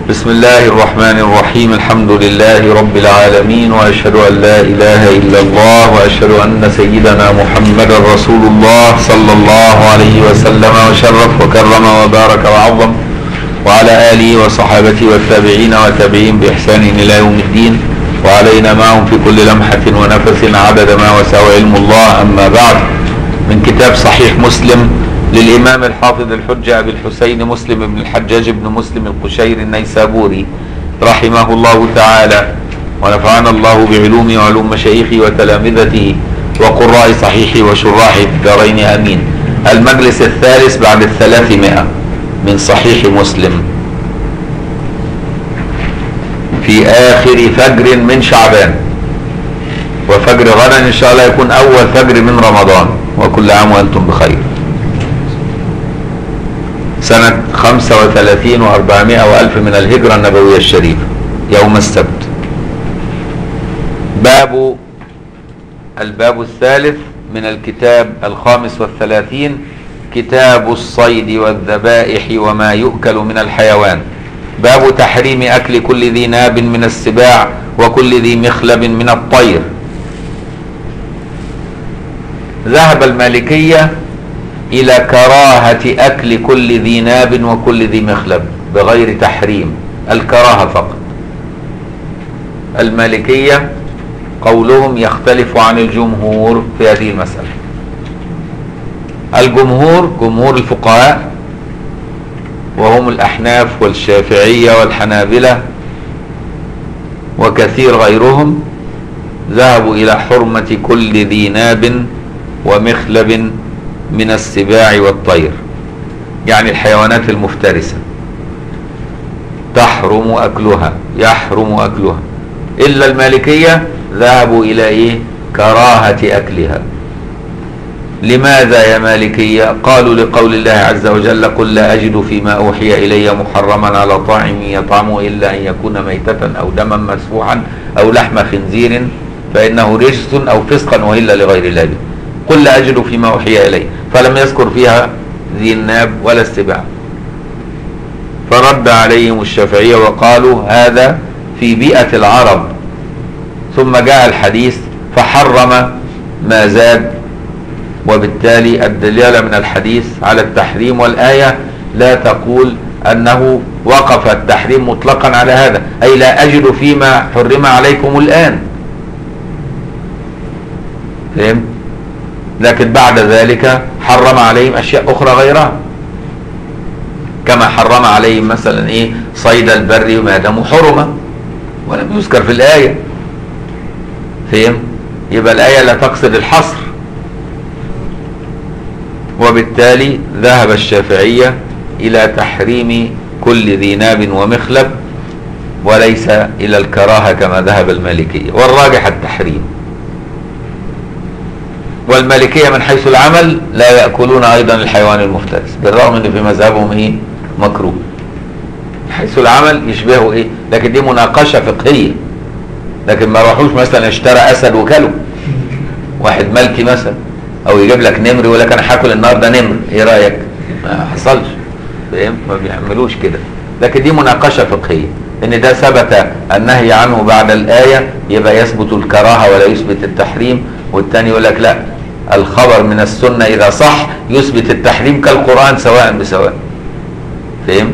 بسم الله الرحمن الرحيم الحمد لله رب العالمين واشهد ان لا اله الا الله واشهد ان سيدنا محمدا رسول الله صلى الله عليه وسلم وشرف وكرم وبارك وعظم وعلى اله وصحابته والتابعين والتابعين باحسان الى يوم الدين وعلينا معهم في كل لمحه ونفس عدد ما وسع علم الله اما بعد من كتاب صحيح مسلم للإمام الحافظ الحجة أبي الحسين مسلم بن الحجاج بن مسلم القشير النيسابوري رحمه الله تعالى ونفعنا الله بعلومه وعلوم مشايخه وتلامذته وقراء صحيحه وشراحه في الدارين آمين المجلس الثالث بعد الثلاثمائة من صحيح مسلم في آخر فجر من شعبان وفجر غدا إن شاء الله يكون أول فجر من رمضان وكل عام وأنتم بخير سنة 35 و400 وألف من الهجرة النبوية الشريفة يوم السبت باب الباب الثالث من الكتاب الخامس والثلاثين كتاب الصيد والذبائح وما يؤكل من الحيوان باب تحريم أكل كل ذي ناب من السباع وكل ذي مخلب من الطير ذهب المالكية إلى كراهة أكل كل ذي ناب وكل ذي مخلب بغير تحريم الكراهة فقط المالكية قولهم يختلف عن الجمهور في هذه المسألة الجمهور جمهور الفقهاء وهم الأحناف والشافعية والحنابلة وكثير غيرهم ذهبوا إلى حرمة كل ذي ناب ومخلب من السباع والطير يعني الحيوانات المفترسة تحرم أكلها يحرم أكلها إلا المالكية ذهبوا إلى إيه كراهة أكلها لماذا يا مالكية قالوا لقول الله عز وجل قل لا أجد فيما أوحي إلي محرما على طاعم يطعمه إلا أن يكون ميتة أو دما مسفوحا أو لحم خنزير فإنه رجس أو فسقا وإلا لغير الله قل لا أجد فيما أوحي إلي فلم يذكر فيها ذي الناب ولا السباع فرد عليهم الشافعية وقالوا هذا في بيئة العرب ثم جاء الحديث فحرم ما زاد وبالتالي الدلالة من الحديث على التحريم والآية لا تقول أنه وقف التحريم مطلقا على هذا أي لا أجد فيما حرم عليكم الآن فهمت لكن بعد ذلك حرم عليهم اشياء اخرى غيرها كما حرم عليهم مثلا ايه صيد البر ما دام حرمه ولم يذكر في الايه فهم يبقى الايه لا تقصد الحصر وبالتالي ذهب الشافعيه الى تحريم كل ذي ناب ومخلب وليس الى الكراهه كما ذهب المالكيه والراجح التحريم والمالكية من حيث العمل لا يأكلون أيضا الحيوان المفترس بالرغم أن في مذهبهم إيه مكروه حيث العمل يشبهه إيه لكن دي مناقشة فقهية لكن ما راحوش مثلا اشترى أسد وكله واحد ملكي مثلا أو يجيب لك نمر ويقول لك أنا هاكل النهارده نمر إيه رأيك؟ ما حصلش فاهم ما بيعملوش كده لكن دي مناقشة فقهية ان ده ثبت النهي عنه بعد الآية يبقى يثبت الكراهة ولا يثبت التحريم والتاني يقول لك لا الخبر من السنة إذا صح يثبت التحريم كالقرآن سواء بسواء فهم؟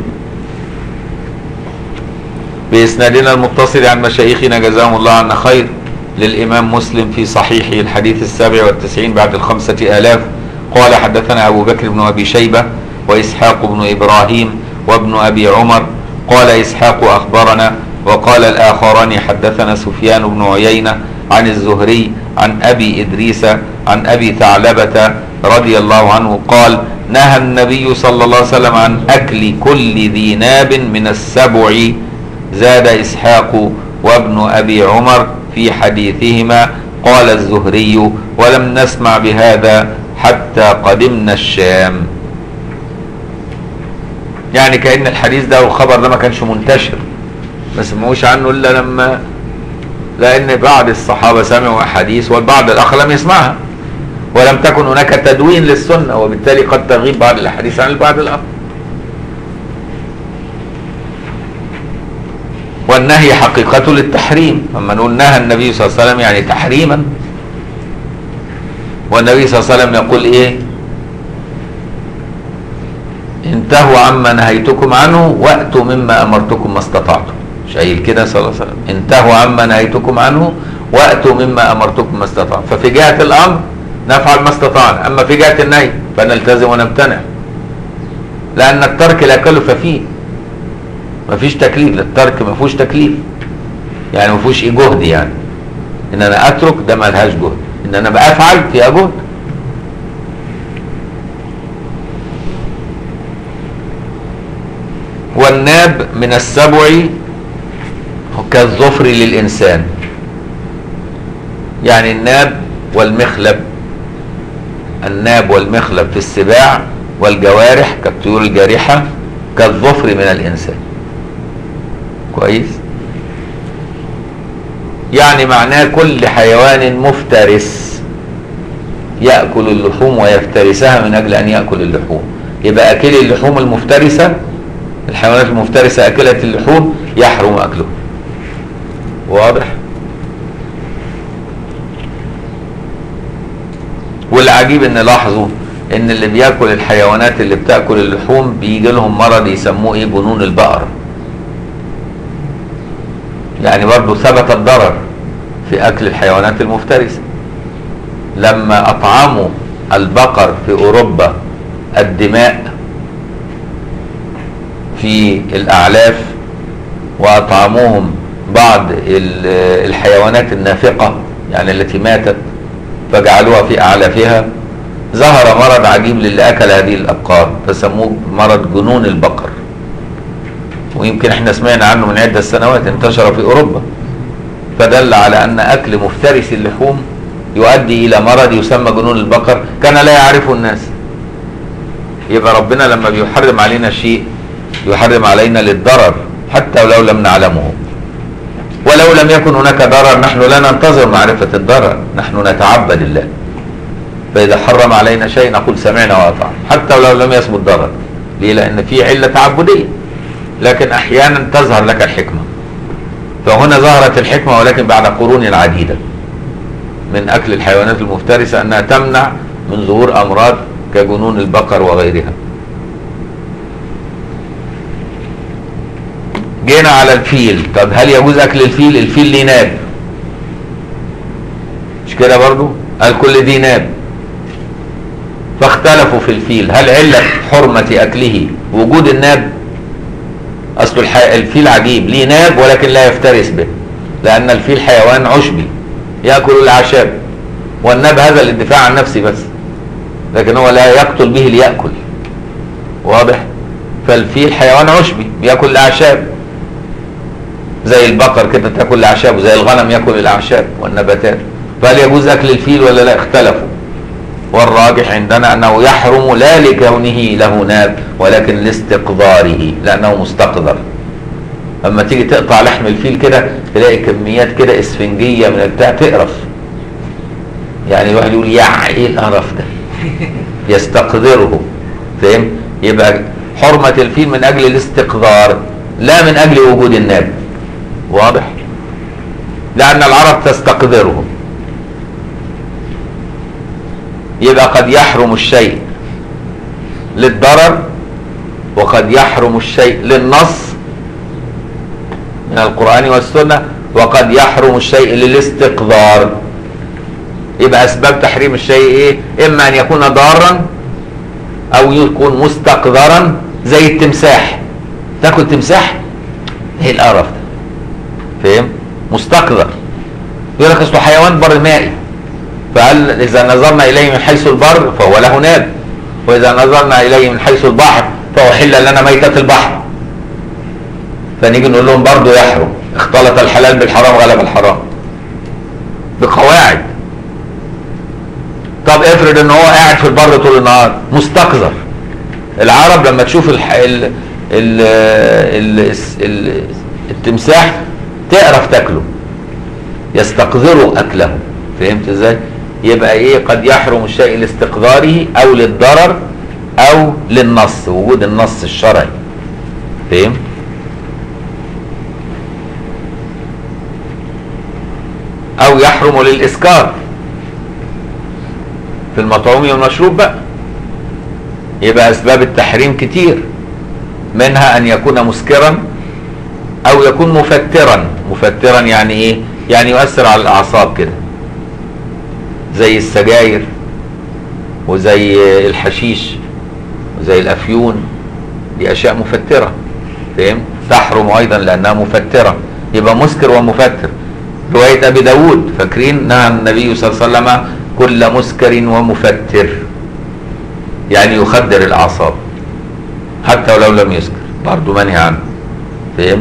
بإسنادنا المتصل عن مشايخنا جزاهم الله عنا خير للإمام مسلم في صحيحه الحديث السابع والتسعين بعد الخمسة آلاف قال حدثنا أبو بكر بن أبي شيبة وإسحاق بن إبراهيم وابن أبي عمر قال إسحاق أخبرنا وقال الآخران حدثنا سفيان بن عيينة عن الزهري عن أبي إدريس عن أبي ثعلبة رضي الله عنه قال نهى النبي صلى الله عليه وسلم عن أكل كل ذي ناب من السبع زاد إسحاق وابن أبي عمر في حديثهما قال الزهري ولم نسمع بهذا حتى قدمنا الشام يعني كأن الحديث ده والخبر ده ما كانش منتشر ما سمعوش عنه إلا لما لأن بعض الصحابة سمعوا أحاديث والبعض الآخر لم يسمعها ولم تكن هناك تدوين للسنة وبالتالي قد تغيب بعض الأحاديث عن البعض الآخر والنهي حقيقته للتحريم اما نقول نهى النبي صلى الله عليه وسلم يعني تحريما والنبي صلى الله عليه وسلم يقول ايه انتهوا عما نهيتكم عنه واتوا مما امرتكم ما استطعتم مش قايل كده صلى الله عليه وسلم انتهوا عما نهيتكم عنه واتوا مما امرتكم ما استطعتم ففي جهه الامر نفعل ما استطعنا اما في جهه النهي فنلتزم ونمتنع لان الترك لا كلف فيه ما فيش تكليف الترك ما فيهوش تكليف يعني ما فيهوش ايه جهد يعني ان انا اترك ده ما لهاش جهد ان انا بافعل فيها جهد والناب من السبع كالظفر للإنسان يعني الناب والمخلب الناب والمخلب في السباع والجوارح كالطيور الجارحة كالظفر من الإنسان كويس يعني معناه كل حيوان مفترس يأكل اللحوم ويفترسها من أجل أن يأكل اللحوم يبقى أكل اللحوم المفترسة الحيوانات المفترسة أكلة اللحوم يحرم أكله واضح والعجيب ان لاحظوا ان اللي بياكل الحيوانات اللي بتاكل اللحوم بيجي لهم مرض يسموه ايه جنون البقر يعني برضه ثبت الضرر في اكل الحيوانات المفترسه لما اطعموا البقر في اوروبا الدماء في الاعلاف واطعموهم بعض الحيوانات النافقه يعني التي ماتت فجعلوها في اعلافها ظهر مرض عجيب للي اكل هذه الابقار فسموه مرض جنون البقر ويمكن احنا سمعنا عنه من عده سنوات انتشر في اوروبا فدل على ان اكل مفترس اللحوم يؤدي الى مرض يسمى جنون البقر كان لا يعرفه الناس يبقى ربنا لما بيحرم علينا شيء يحرم علينا للضرر حتى ولو لم نعلمه ولو لم يكن هناك ضرر نحن لا ننتظر معرفة الضرر نحن نتعبد الله فإذا حرم علينا شيء نقول سمعنا وأطعنا حتى ولو لم يثبت ضرر ليه لأن في علة تعبدية لكن أحيانا تظهر لك الحكمة فهنا ظهرت الحكمة ولكن بعد قرون عديدة من أكل الحيوانات المفترسة أنها تمنع من ظهور أمراض كجنون البقر وغيرها جينا على الفيل طب هل يجوز اكل الفيل الفيل ليه ناب مش كده برضو قال كل دي ناب فاختلفوا في الفيل هل علة حرمة اكله وجود الناب اصل الح... الفيل عجيب ليه ناب ولكن لا يفترس به لان الفيل حيوان عشبي ياكل الاعشاب والناب هذا للدفاع عن نفسه بس لكن هو لا يقتل به ليأكل واضح فالفيل حيوان عشبي بياكل الاعشاب زي البقر كده تاكل الاعشاب وزي الغنم ياكل الاعشاب والنباتات فهل يجوز اكل الفيل ولا لا اختلفوا والراجح عندنا انه يحرم لا لكونه له ناب ولكن لاستقذاره لانه مستقذر اما تيجي تقطع لحم الفيل كده تلاقي كميات كده اسفنجيه من البتاع تقرف يعني الواحد يقول يا ايه القرف ده يستقذره فاهم يبقى حرمه الفيل من اجل الاستقذار لا من اجل وجود الناب واضح لأن العرب تستقذره يبقى قد يحرم الشيء للضرر وقد يحرم الشيء للنص من القرآن والسنة وقد يحرم الشيء للاستقذار يبقى أسباب تحريم الشيء إيه إما أن يكون ضارا أو يكون مستقذرا زي التمساح تاكل تمساح ايه القرف ده فاهم مستقذر يقول لك اصله حيوان بر مائي فقال اذا نظرنا اليه من حيث البر فهو له ناب واذا نظرنا اليه من حيث البحر فهو حل لنا ميتة البحر فنيجي نقول لهم برضه يحرم اختلط الحلال بالحرام غلب الحرام بقواعد طب افرض ان هو قاعد في البر طول النهار مستقذر العرب لما تشوف الح... ال... ال... ال... ال... التمساح تقرف تاكله يستقذروا اكله فهمت ازاي يبقى ايه قد يحرم الشيء لاستقذاره او للضرر او للنص وجود النص الشرعي فهم او يحرم للاسكار في المطعوم والمشروب بقى يبقى اسباب التحريم كتير منها ان يكون مسكرا او يكون مفترا مفترا يعني ايه يعني يؤثر على الاعصاب كده زي السجاير وزي الحشيش وزي الافيون دي اشياء مفتره فاهم تحرم ايضا لانها مفتره يبقى مسكر ومفتر روايه ابي داود فاكرين نهى النبي صلى الله عليه وسلم كل مسكر ومفتر يعني يخدر الاعصاب حتى ولو لم يسكر برضه منهي عنه فهمت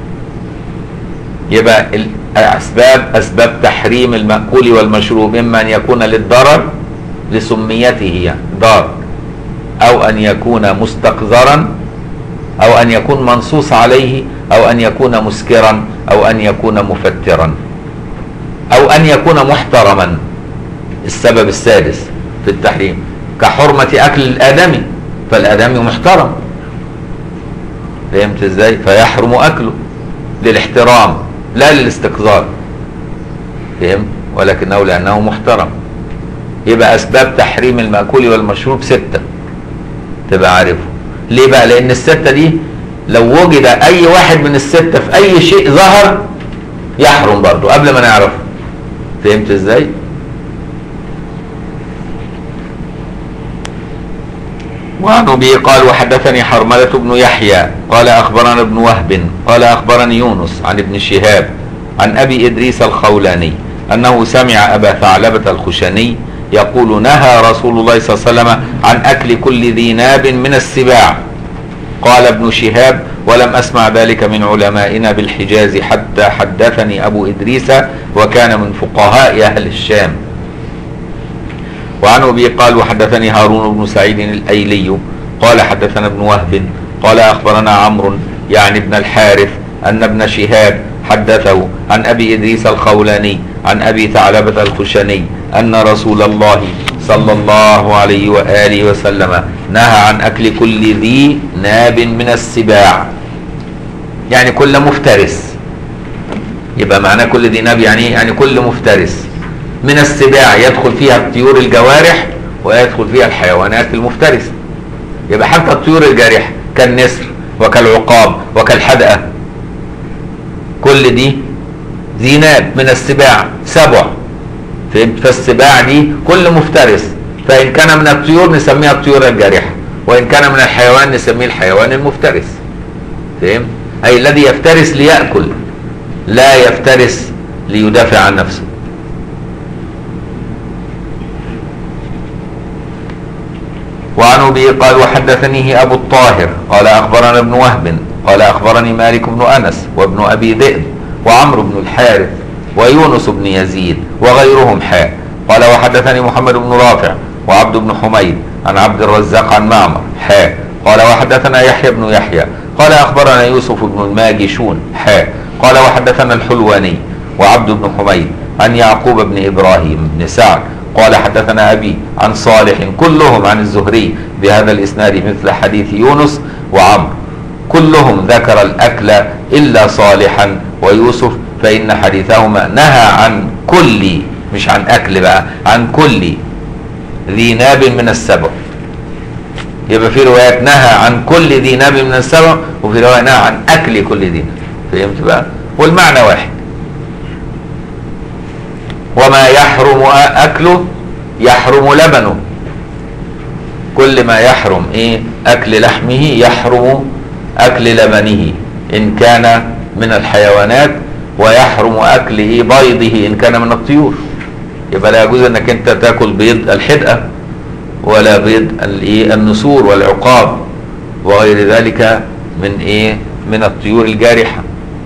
يبقى الاسباب اسباب تحريم الماكول والمشروب اما ان يكون للضرر لسميته يعني ضار او ان يكون مستقذرا او ان يكون منصوص عليه او ان يكون مسكرا او ان يكون مفترا او ان يكون محترما السبب السادس في التحريم كحرمة اكل الادمي فالادمي محترم فهمت ازاي فيحرم اكله للاحترام لا للاستقذار فهمت ولكنه لانه محترم يبقى اسباب تحريم المأكول والمشروب ستة تبقى عارفه ليه بقى لان الستة دي لو وجد اي واحد من الستة في اي شيء ظهر يحرم برضه قبل ما نعرفه فهمت ازاي وعن ابي قال وحدثني حرملة بن يحيى قال اخبرنا ابن وهب قال اخبرني يونس عن ابن شهاب عن ابي ادريس الخولاني انه سمع ابا ثعلبة الخشني يقول نهى رسول الله صلى الله عليه وسلم عن اكل كل ذي ناب من السباع قال ابن شهاب ولم اسمع ذلك من علمائنا بالحجاز حتى حدثني ابو ادريس وكان من فقهاء اهل الشام وعن ابي قال وحدثني هارون بن سعيد الايلي قال حدثنا ابن وهب قال اخبرنا عمرو يعني ابن الحارث ان ابن شهاب حدثه عن ابي ادريس الخولاني عن ابي ثعلبه الخشني ان رسول الله صلى الله عليه واله وسلم نهى عن اكل كل ذي ناب من السباع يعني كل مفترس يبقى معناه كل ذي ناب يعني يعني كل مفترس من السباع يدخل فيها الطيور الجوارح ويدخل فيها الحيوانات المفترسه يبقى حتى الطيور الجارحه كالنسر وكالعقاب وكالحدقه كل دي ذي ناب من السباع سبع فهمت فالسباع دي كل مفترس فان كان من الطيور نسميها الطيور الجارحه وان كان من الحيوان نسميه الحيوان المفترس فهمت اي الذي يفترس ليأكل لا يفترس ليدافع عن نفسه وعن ابي قال وحدثنيه ابو الطاهر قال اخبرنا ابن وهب قال اخبرني مالك بن انس وابن ابي ذئب وعمرو بن الحارث ويونس بن يزيد وغيرهم حاء قال وحدثني محمد بن رافع وعبد بن حميد عن عبد الرزاق عن معمر حاء قال وحدثنا يحيى بن يحيى قال اخبرنا يوسف بن الماجشون حاء قال وحدثنا الحلواني وعبد بن حميد عن يعقوب بن ابراهيم بن سعد قال حدثنا ابي عن صالح كلهم عن الزهري بهذا الاسناد مثل حديث يونس وعمرو كلهم ذكر الاكل الا صالحا ويوسف فان حديثهما نهى عن كل مش عن اكل بقى عن كل ذي ناب من السبع يبقى في روايات نهى عن كل ذي ناب من السبع وفي روايه نهى عن اكل كل ذي ناب فهمت بقى والمعنى واحد وما يحرم اكله يحرم لبنه كل ما يحرم ايه اكل لحمه يحرم اكل لبنه ان كان من الحيوانات ويحرم اكل ايه بيضه ان كان من الطيور يبقى لا يجوز انك انت تاكل بيض الحدقه ولا بيض الايه النسور والعقاب وغير ذلك من ايه من الطيور الجارحه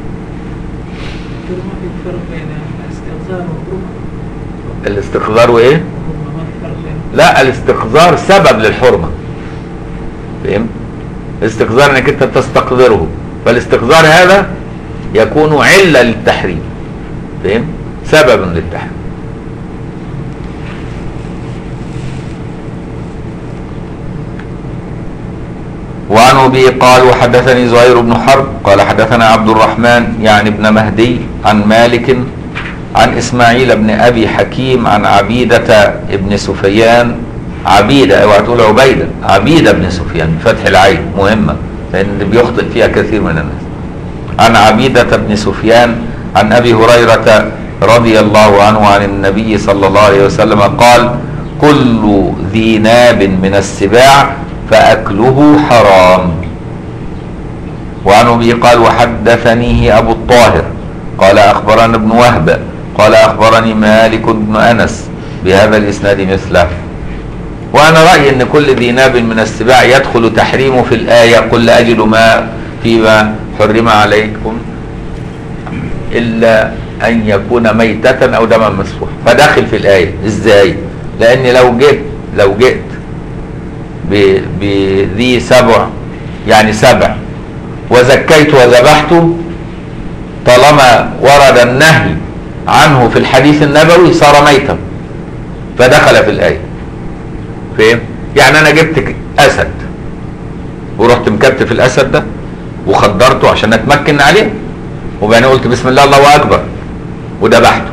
ما في فرق بين الاستغفار والحرمة الاستقذار وايه ما في فرق بين لا الاستقذار سبب للحرمه فهمت الاستقذار انك انت تستقذره فالاستقذار هذا يكون عله للتحريم فهمت سبب للتحريم وعن ابي قال وحدثني زهير بن حرب قال حدثنا عبد الرحمن يعني ابن مهدي عن مالك عن إسماعيل بن أبي حكيم عن عبيدة بن سفيان عبيدة اوعى تقول عبيدة عبيدة بن سفيان بفتح العين مهمة لأن بيخطئ فيها كثير من الناس عن عبيدة بن سفيان عن أبي هريرة رضي الله عنه عن النبي صلى الله عليه وسلم قال كل ذي ناب من السباع فأكله حرام وعن أبي قال وحدثنيه أبو الطاهر قال أخبرنا ابن وهب قال أخبرني مالك بن أنس بهذا الإسناد مثله وأنا رأيي أن كل ذي ناب من السباع يدخل تحريمه في الآية قل لا أجد ما فيما حرم عليكم إلا أن يكون ميتة أو دما مسفوحا فداخل في الآية إزاي؟ لأن لو جئت لو جئت ب- بذي سبع يعني سبع وزكيت وذبحت طالما ورد النهي عنه في الحديث النبوي صار ميتا فدخل في الآية فاهم؟ يعني أنا جبت ك- أسد ورحت مكتف الأسد ده وخدرته عشان أتمكن عليه وبعدين قلت بسم الله الله أكبر وذبحته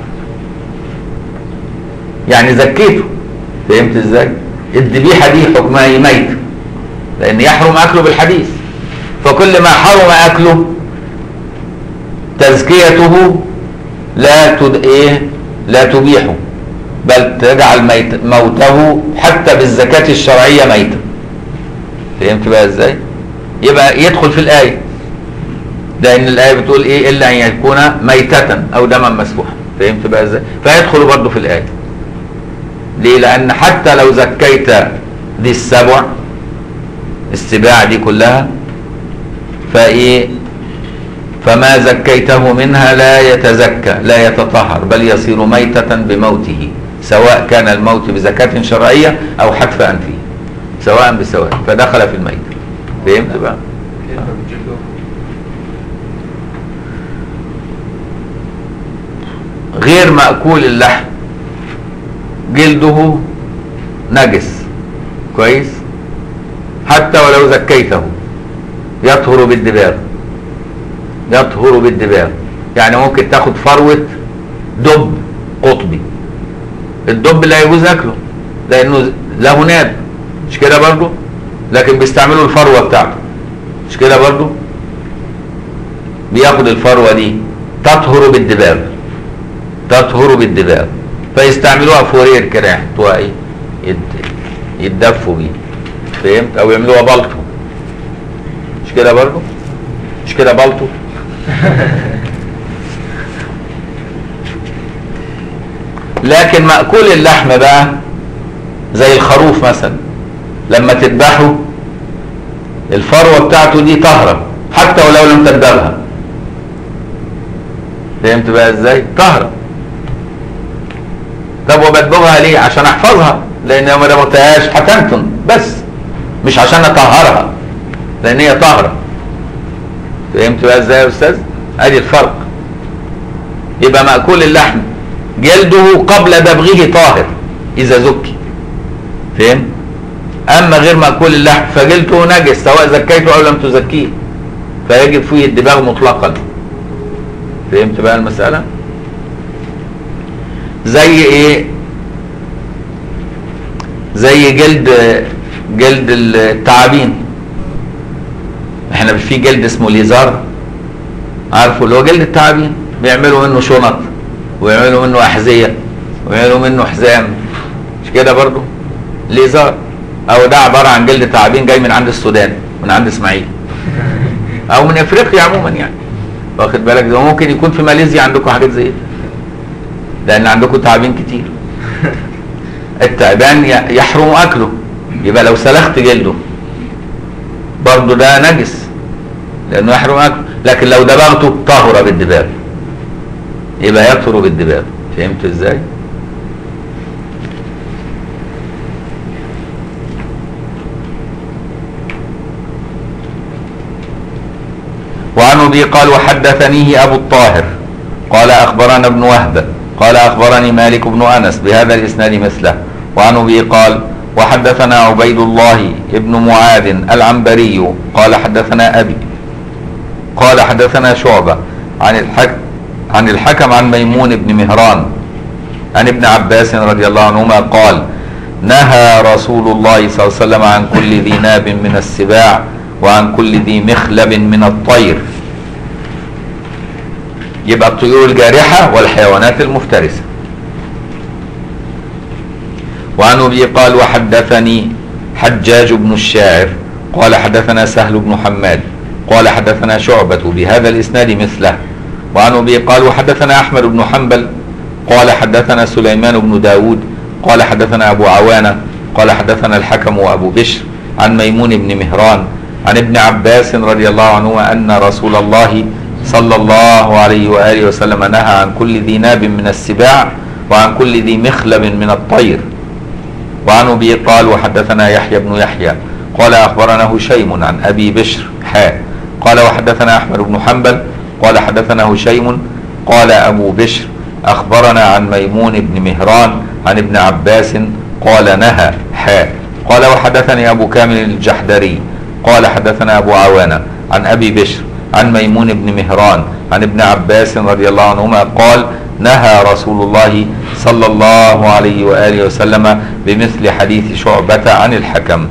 يعني زكيته فهمت ازاي؟ الذبيحة دي حكمها إيه؟ ميت لأن يحرم أكله بالحديث فكل ما حرم أكله تزكيته لا تد... إيه؟ لا تبيحه بل تجعل ميت... موته حتى بالزكاة الشرعية ميتا فهمت بقى ازاي؟ يبقى يدخل في الآية لأن الآية بتقول إيه إلا أن يكون ميتة أو دما مسفوحا فهمت بقى ازاي؟ فيدخل برضه في الآية ليه؟ لأن حتى لو زكيت دي السبع السباع دي كلها فإيه فما زكيته منها لا يتزكى لا يتطهر بل يصير ميتة بموته سواء كان الموت بزكاة شرعية أو حتف أنفه سواء بسواء فدخل في الميت فهمت بقى؟ كيف بجلده غير مأكول اللحم جلده نجس كويس حتى ولو زكيته يطهر بالدباغ يطهر بالدباغ يعني ممكن تاخد فروة دب قطبي الدب لا يجوز اكله لانه له ناب مش كده برضه لكن بيستعملوا الفروة بتاعته مش كده برضه بياخد الفروة دي تطهر بالدباغ تطهر بالدباغ فيستعملوها فورير كده يحطوها ايه يد- يتدفوا بيه فهمت او يعملوها بلطو مش كده برضه مش كده بلطو لكن مأكول اللحم بقى زي الخروف مثلا لما تذبحه الفروة بتاعته دي طهرة حتى ولو لم تدبغها فهمت بقى ازاي؟ طهرة طب وبدبغها ليه؟ عشان احفظها لان لو ما دبغتهاش هتنتن بس مش عشان اطهرها لان هي طاهرة فهمت بقى ازاي يا استاذ؟ ادي الفرق يبقى مأكول اللحم جلده قبل دبغه طاهر اذا زكي فهم؟ اما غير مأكول اللحم فجلده نجس سواء زكيته او لم تزكيه فيجب فيه الدباغ مطلقا فهمت بقى المسألة؟ زي ايه؟ زي جلد جلد التعابين احنا في جلد اسمه ليزار عارفه اللي هو جلد التعابين بيعملوا منه شنط ويعملوا منه احذيه ويعملوا منه حزام مش كده برضو ليزار او ده عباره عن جلد تعابين جاي من عند السودان من عند اسماعيل او من افريقيا عموما يعني واخد بالك ده ممكن يكون في ماليزيا عندكم حاجات زي كده لان عندكم تعابين كتير التعبان ي- يحرم اكله يبقى لو سلخت جلده برضه ده نجس لانه يحرم اكله لكن لو دبغته طهر بالدباغ يبقى يطهر بالدباغ فهمت ازاي وعن ابي قال وحدثنيه ابو الطاهر قال اخبرنا ابن وهب قال اخبرني مالك بن انس بهذا الاسناد مثله وعن ابي قال وحدثنا عبيد الله ابن معاذ العنبري قال حدثنا ابي قال حدثنا شعبة عن الحكم عن الحكم عن ميمون بن مهران عن ابن عباس رضي الله عنهما قال نهى رسول الله صلى الله عليه وسلم عن كل ذي ناب من السباع وعن كل ذي مخلب من الطير يبقى الطيور الجارحة والحيوانات المفترسة وعن ابي قال وحدثني حجاج بن الشاعر قال حدثنا سهل بن حماد قال حدثنا شعبة بهذا الإسناد مثله وعن أبي قال وحدثنا أحمد بن حنبل قال حدثنا سليمان بن داود قال حدثنا أبو عوانة قال حدثنا الحكم وأبو بشر عن ميمون بن مهران عن ابن عباس رضي الله عنه أن رسول الله صلى الله عليه وآله وسلم نهى عن كل ذي ناب من السباع وعن كل ذي مخلب من الطير وعن ابي قال وحدثنا يحيى بن يحيى قال اخبرنا هشيم عن ابي بشر حاء قال وحدثنا احمد بن حنبل قال حدثنا هشيم قال ابو بشر اخبرنا عن ميمون بن مهران عن ابن عباس قال نهى حاء قال وحدثني ابو كامل الجحدري قال حدثنا ابو عوانه عن ابي بشر عن ميمون بن مهران عن ابن عباس رضي الله عنهما قال نهى رسول الله صلى الله عليه واله وسلم بمثل حديث شعبة عن الحكم.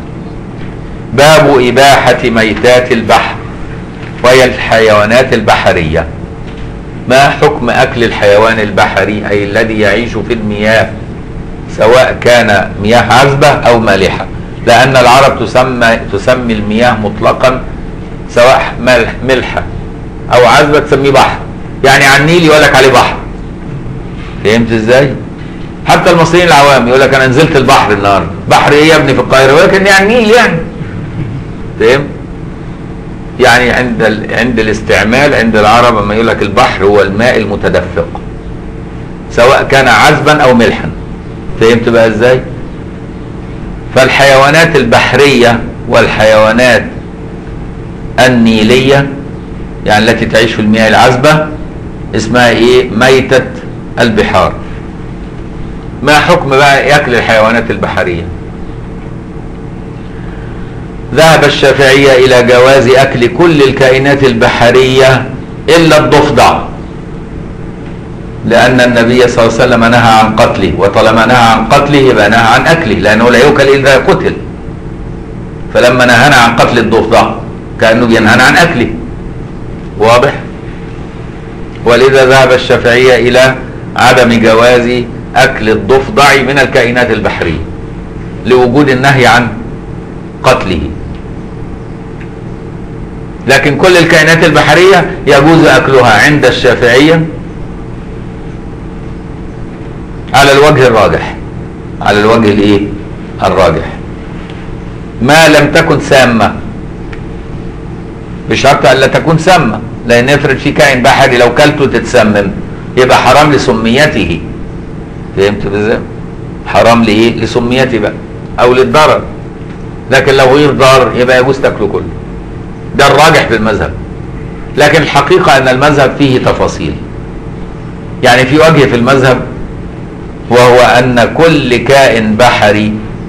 باب إباحة ميتات البحر وهي الحيوانات البحرية. ما حكم أكل الحيوان البحري أي الذي يعيش في المياه سواء كان مياه عذبة أو مالحة لأن العرب تسمى تسمي المياه مطلقا سواء ملح ملحة أو عذبة تسميه بحر يعني على النيل يقول لك عليه بحر فهمت ازاي؟ حتى المصريين العوام يقول لك انا نزلت البحر النهارده، بحر ايه يا ابني في القاهره؟ يقول لك يعني النيل يعني. فاهم؟ يعني عند ال... عند الاستعمال عند العرب لما يقول لك البحر هو الماء المتدفق. سواء كان عذبا او ملحا. فهمت بقى ازاي؟ فالحيوانات البحريه والحيوانات النيليه يعني التي تعيش في المياه العذبه اسمها ايه؟ ميتة البحار. ما حكم بقى اكل الحيوانات البحريه؟ ذهب الشافعية إلى جواز أكل كل الكائنات البحرية إلا الضفدع لأن النبي صلى الله عليه وسلم نهى عن قتله وطالما نهى عن قتله يبقى نهى عن أكله لأنه لا يؤكل إذا قتل فلما نهانا عن قتل الضفدع كأنه بينهانا عن أكله واضح ولذا ذهب الشافعية إلى عدم جواز أكل الضفدع من الكائنات البحرية لوجود النهي عن قتله لكن كل الكائنات البحرية يجوز أكلها عند الشافعية على الوجه الراجح على الوجه الايه الراجح ما لم تكن سامة بشرط ألا تكون سامة لأن افرض في كائن بحري لو كلته تتسمم يبقى حرام لسميته فهمت ازاي؟ حرام لايه؟ لسميته بقى أو للضرر لكن لو غير ضار يبقى يجوز تاكله كله ده الراجح في المذهب لكن الحقيقة أن المذهب فيه تفاصيل يعني في وجه في المذهب وهو أن كل كائن بحري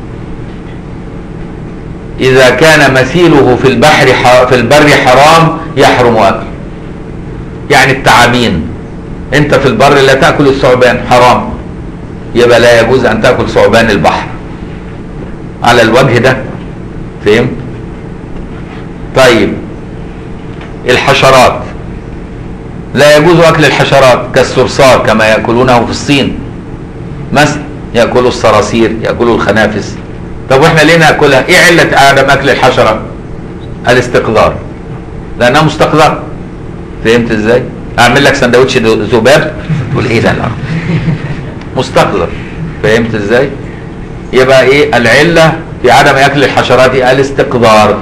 إذا كان مثيله في البحر في البر حرام يحرم أكله يعني التعابين أنت في البر لا تأكل الثعبان حرام يبقى لا يجوز أن تأكل ثعبان البحر على الوجه ده فهمت طيب الحشرات لا يجوز اكل الحشرات كالصرصار كما ياكلونه في الصين مثلا ياكلوا الصراصير ياكلوا الخنافس طب واحنا ليه ناكلها ايه عله عدم اكل الحشره الاستقذار لانها مستقذره فهمت ازاي اعمل لك سندوتش ذباب تقول ايه ده لا مستقذر فهمت ازاي يبقى ايه العله في عدم اكل الحشرات الاستقذار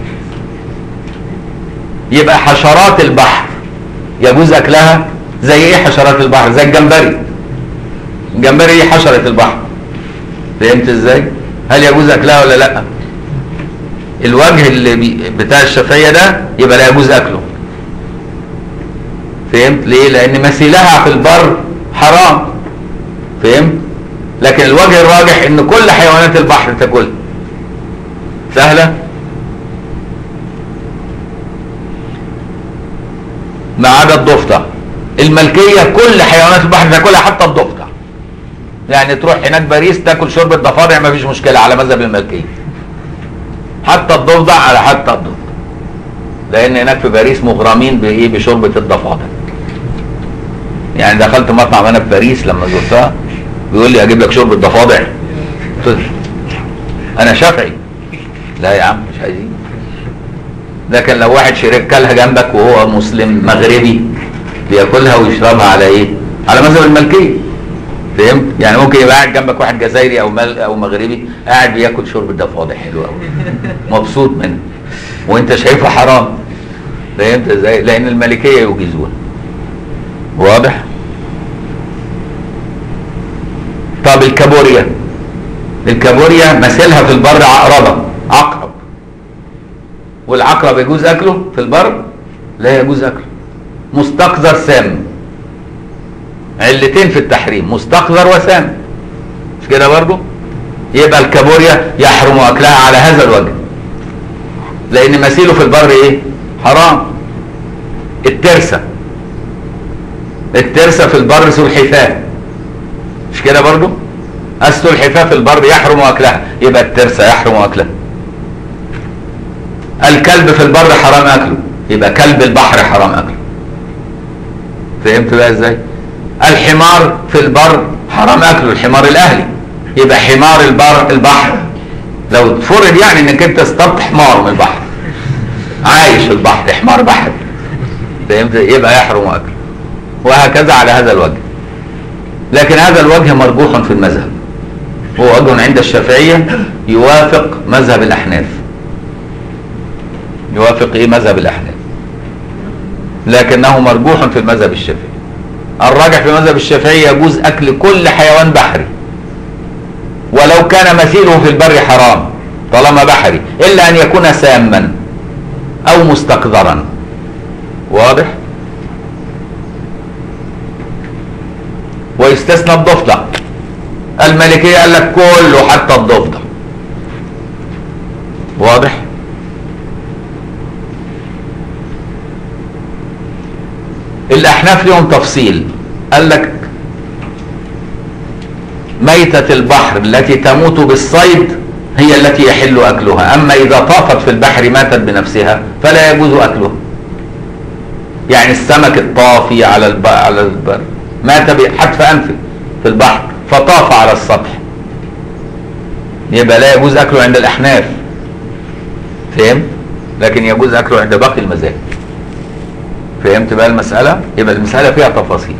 يبقى حشرات البحر يجوز اكلها زي ايه حشرات البحر زي الجمبري الجمبري ايه حشرة البحر فهمت ازاي هل يجوز اكلها ولا لا الوجه اللي بي بتاع الشافعية ده يبقى لا يجوز اكله فهمت ليه لان مثيلها في البر حرام فهمت لكن الوجه الراجح ان كل حيوانات البحر تاكلها سهله ما عدا الضفدع الملكيه كل حيوانات البحر تاكلها حتى الضفدع يعني تروح هناك باريس تاكل شوربه ضفادع ما فيش مشكله على مذهب الملكيه حتى الضفدع على حتى الضفدع لان هناك في باريس مغرمين بايه بشوربه الضفادع يعني دخلت مطعم انا في باريس لما زرتها بيقول لي اجيب لك شوربه ضفادع قلت له انا شافعي لا يا عم مش عايزين لكن لو واحد شريك كلها جنبك وهو مسلم مغربي بياكلها ويشربها على ايه؟ على مذهب الملكيه فهمت؟ يعني ممكن يبقى قاعد جنبك واحد جزائري او مل او مغربي قاعد بياكل شوربه ضفادع حلو قوي مبسوط منه وانت شايفه حرام فهمت ازاي؟ لان الملكيه يجيزون واضح؟ طب الكابوريا الكابوريا مثلها في البر عقربه عقرب والعقرب يجوز اكله في البر لا يجوز اكله مستقذر سام علتين في التحريم مستقذر وسام مش كده برضو يبقى الكابوريا يحرم اكلها على هذا الوجه لان مثيله في البر ايه حرام الترسه الترسه في البر سلحفاه مش كده برضو السلحفاه في البر يحرم اكلها يبقى الترسه يحرم اكلها الكلب في البر حرام اكله يبقى كلب البحر حرام اكله فهمت بقى ازاي الحمار في البر حرام اكله الحمار الاهلي يبقى حمار البر البحر لو تفرض يعني انك انت اصطدت حمار من البحر عايش في البحر حمار بحر فهمت يبقى يحرم اكله وهكذا على هذا الوجه لكن هذا الوجه مرجوح في المذهب هو وجه عند الشافعية يوافق مذهب الأحناف يوافق إيه مذهب الأحناف لكنه مرجوح في المذهب الشافعي الراجح في مذهب الشافعي يجوز أكل كل حيوان بحري ولو كان مثيله في البر حرام طالما بحري إلا أن يكون ساما أو مستقذرا واضح ويستثنى الضفدع الملكية قال لك كله حتى الضفدع واضح الأحناف لهم تفصيل قال لك ميتة البحر التي تموت بالصيد هي التي يحل أكلها أما إذا طافت في البحر ماتت بنفسها فلا يجوز أكلها يعني السمك الطافي على الب... على البر مات بحتف أنفه في البحر فطاف على السطح يبقى لا يجوز أكله عند الأحناف فهمت؟ لكن يجوز أكله عند باقي المذاهب فهمت بقى المسألة؟ يبقى المسألة فيها تفاصيل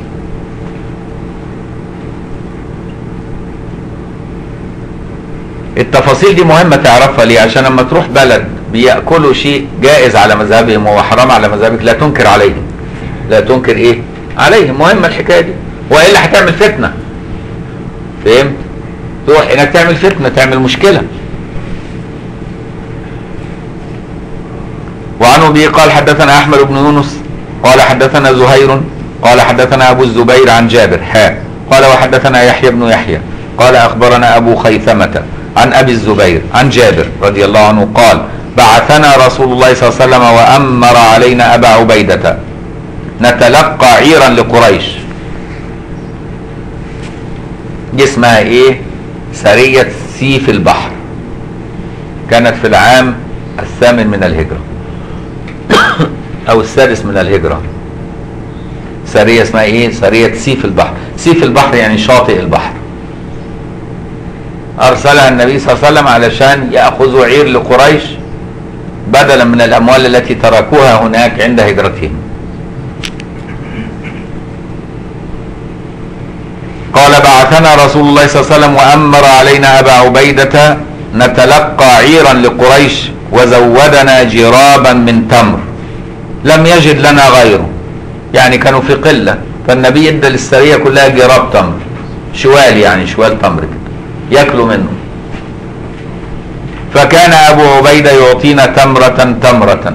التفاصيل دي مهمة تعرفها ليه عشان لما تروح بلد بيأكلوا شيء جائز على مذهبهم وهو حرام على مذهبك لا تنكر عليهم لا تنكر ايه عليهم مهمة الحكاية دي وإلا هتعمل فتنة فهمت تروح هناك تعمل فتنة تعمل مشكلة وعنه به قال حدثنا أحمد بن يونس قال حدثنا زهير قال حدثنا أبو الزبير عن جابر حاء قال وحدثنا يحيى بن يحيى قال أخبرنا أبو خيثمة عن أبي الزبير عن جابر رضي الله عنه قال بعثنا رسول الله صلى الله عليه وسلم وأمر علينا أبا عبيدة نتلقى عيرا لقريش دي اسمها ايه سرية سيف البحر كانت في العام الثامن من الهجرة او السادس من الهجرة سرية اسمها ايه سرية سيف البحر سيف البحر يعني شاطئ البحر ارسلها النبي صلى الله عليه وسلم علشان ياخذوا عير لقريش بدلا من الاموال التي تركوها هناك عند هجرتهم قال بعثنا رسول الله صلى الله عليه وسلم وامر علينا ابا عبيده نتلقى عيرا لقريش وزودنا جرابا من تمر لم يجد لنا غيره يعني كانوا في قله فالنبي ادى للسريه كلها جراب تمر شوال يعني شوال تمر كده ياكلوا منه فكان ابو عبيده يعطينا تمره تمره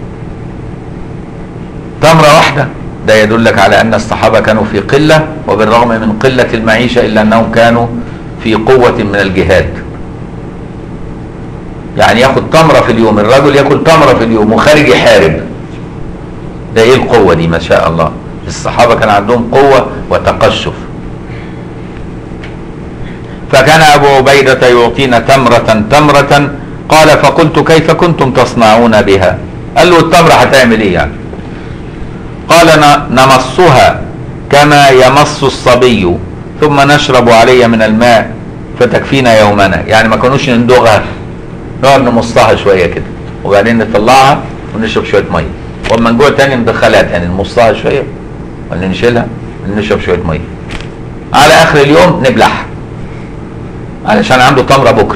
تمره واحده ده يدلك على ان الصحابه كانوا في قله وبالرغم من قله المعيشه الا انهم كانوا في قوه من الجهاد يعني ياخد تمره في اليوم الرجل ياكل تمره في اليوم وخارج يحارب ده ايه القوه دي ما شاء الله الصحابة كان عندهم قوة وتقشف فكان أبو عبيدة يعطينا تمرة تمرة قال فقلت كيف كنتم تصنعون بها قال له التمرة هتعمل ايه يعني قال ن- نمصها كما يمص الصبي ثم نشرب علي من الماء فتكفينا يومنا يعني ما كانوش ندوغها نقعد نمصها شوية كده وبعدين نطلعها ونشرب شوية مية واما نجوع تاني ندخلها تاني نمصها شوية ولا نشيلها نشرب شوية مية على اخر اليوم نبلعها علشان عنده تمرة بكرة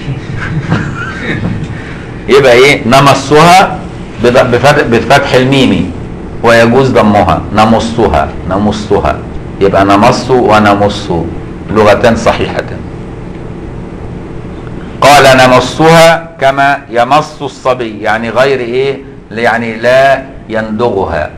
يبقى ايه نمصها بض- بفتح, بفتح الميم ويجوز ضمها نمصها نمصها يبقى نمص ونمص لغتان صحيحتان قال نمصها كما يمص الصبي يعني غير ايه يعني لا يندغها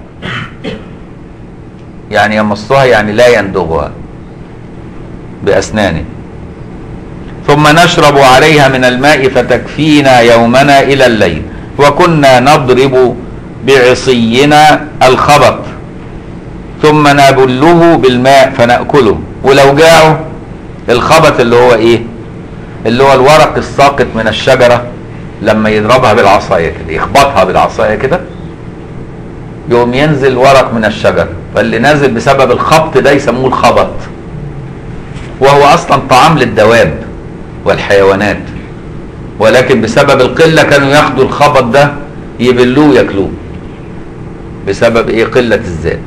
يعني يمصها يعني لا يندغها بأسنانه ثم نشرب عليها من الماء فتكفينا يومنا إلى الليل وكنا نضرب بعصينا الخبط ثم نبله بالماء فنأكله ولو جاعوا الخبط اللي هو ايه اللي هو الورق الساقط من الشجرة لما يضربها بالعصاية كده يخبطها بالعصاية كده يقوم ينزل ورق من الشجر فاللي نازل بسبب الخبط ده يسموه الخبط وهو اصلا طعام للدواب والحيوانات ولكن بسبب القلة كانوا ياخدوا الخبط ده يبلوه وياكلوه بسبب ايه قلة الزاد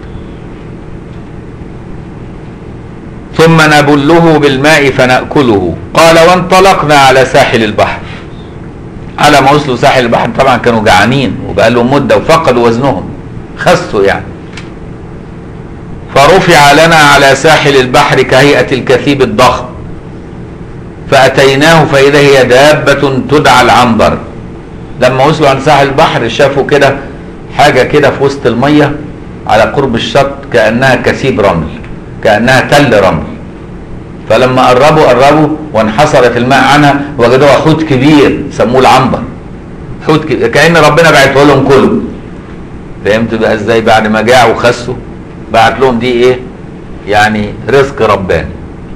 ثم نبله بالماء فنأكله قال وانطلقنا على ساحل البحر على ما وصلوا ساحل البحر طبعا كانوا جعانين وبقى لهم مدة وفقدوا وزنهم خسوا يعني فرفع لنا على ساحل البحر كهيئة الكثيب الضخم فأتيناه فإذا هي دابة تدعى العنبر لما وصلوا عند ساحل البحر شافوا كده حاجة كده في وسط المية على قرب الشط كأنها كثيب رمل كأنها تل رمل فلما قربوا قربوا وانحصرت الماء عنها وجدوها حوت كبير سموه العنبر حوت كبير كأن ربنا بعته لهم كله فهمت بقى ازاي بعد ما جاعوا وخسوا بعت لهم دي ايه يعني رزق رباني